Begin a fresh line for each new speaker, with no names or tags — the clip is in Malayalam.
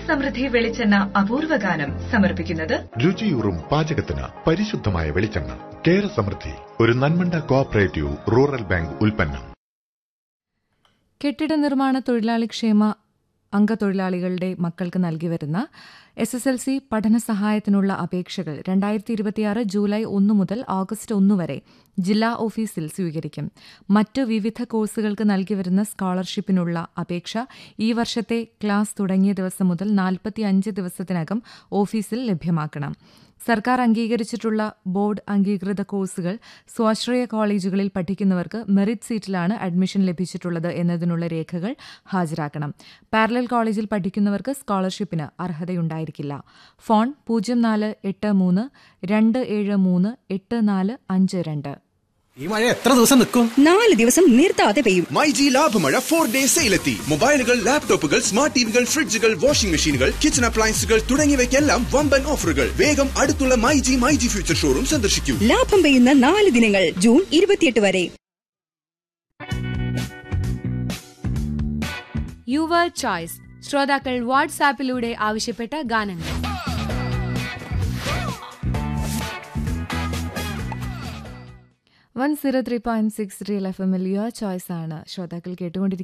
സമൃദ്ധി വെളിച്ചെണ്ണ അപൂർവ ഗാനം സമർപ്പിക്കുന്നത്
രുചിയൂറും പാചകത്തിന് പരിശുദ്ധമായ വെളിച്ചെണ്ണ കേര സമൃദ്ധി ഒരു നന്മണ്ട കോഓപ്പറേറ്റീവ് റൂറൽ ബാങ്ക് ഉൽപ്പന്നം
കെട്ടിട നിർമ്മാണ തൊഴിലാളി ക്ഷേമ അംഗത്തൊഴിലാളികളുടെ മക്കൾക്ക് നൽകി വരുന്ന എസ് എസ് എൽ സി പഠന സഹായത്തിനുള്ള അപേക്ഷകൾ രണ്ടായിരത്തി ഇരുപത്തിയാറ് ജൂലൈ ഒന്ന് മുതൽ ഓഗസ്റ്റ് ഒന്ന് വരെ ജില്ലാ ഓഫീസിൽ സ്വീകരിക്കും മറ്റ് വിവിധ കോഴ്സുകൾക്ക് നൽകി വരുന്ന സ്കോളർഷിപ്പിനുള്ള അപേക്ഷ ഈ വർഷത്തെ ക്ലാസ് തുടങ്ങിയ ദിവസം മുതൽ നാൽപ്പത്തിയഞ്ച് ദിവസത്തിനകം ഓഫീസിൽ ലഭ്യമാക്കണം സർക്കാർ അംഗീകരിച്ചിട്ടുള്ള ബോർഡ് അംഗീകൃത കോഴ്സുകൾ സ്വാശ്രയ കോളേജുകളിൽ പഠിക്കുന്നവർക്ക് മെറിറ്റ് സീറ്റിലാണ് അഡ്മിഷൻ ലഭിച്ചിട്ടുള്ളത് എന്നതിനുള്ള രേഖകൾ ഹാജരാക്കണം പാരലൽ കോളേജിൽ പഠിക്കുന്നവർക്ക് സ്കോളർഷിപ്പിന് അർഹതയുണ്ടായിരിക്കില്ല ഫോൺ പൂജ്യം നാല് എട്ട് മൂന്ന് രണ്ട് ഏഴ് മൂന്ന് എട്ട് നാല് അഞ്ച് രണ്ട്
ഈ മഴ എത്ര ദിവസം നിൽക്കും
നാല് ദിവസം നിർത്താതെ പെയ്യും
മൈ ജി ലാഭമഴ ഫോർ ഡേ സെയിലെത്തി മൊബൈലുകൾ ലാപ്ടോപ്പുകൾ സ്മാർട്ട് ടിവികൾ ഫ്രിഡ്ജുകൾ വാഷിംഗ് മെഷീനുകൾ കിച്ചൺ അപ്ലയൻസുകൾ തുടങ്ങിയവയ്ക്കെല്ലാം വമ്പൻ ഓഫറുകൾ വേഗം അടുത്തുള്ള my G my G future showroom സന്ദർശിക്കൂ
ലാഭം പെയ്യുന്ന നാല് ദിനങ്ങൾ ജൂൺ ഇരുപത്തിയെട്ട് വരെ
യുവർ ചോയ്സ് ശ്രോതാക്കൾ വാട്സാപ്പിലൂടെ ആവശ്യപ്പെട്ട ഗാനങ്ങൾ
one zero three point six real F എമ്മിൽ യുവർ ചോയ്സ് ആണ് ശ്രോതാക്കൾ കേട്ടുകൊണ്ടിരിക്കുന്നത്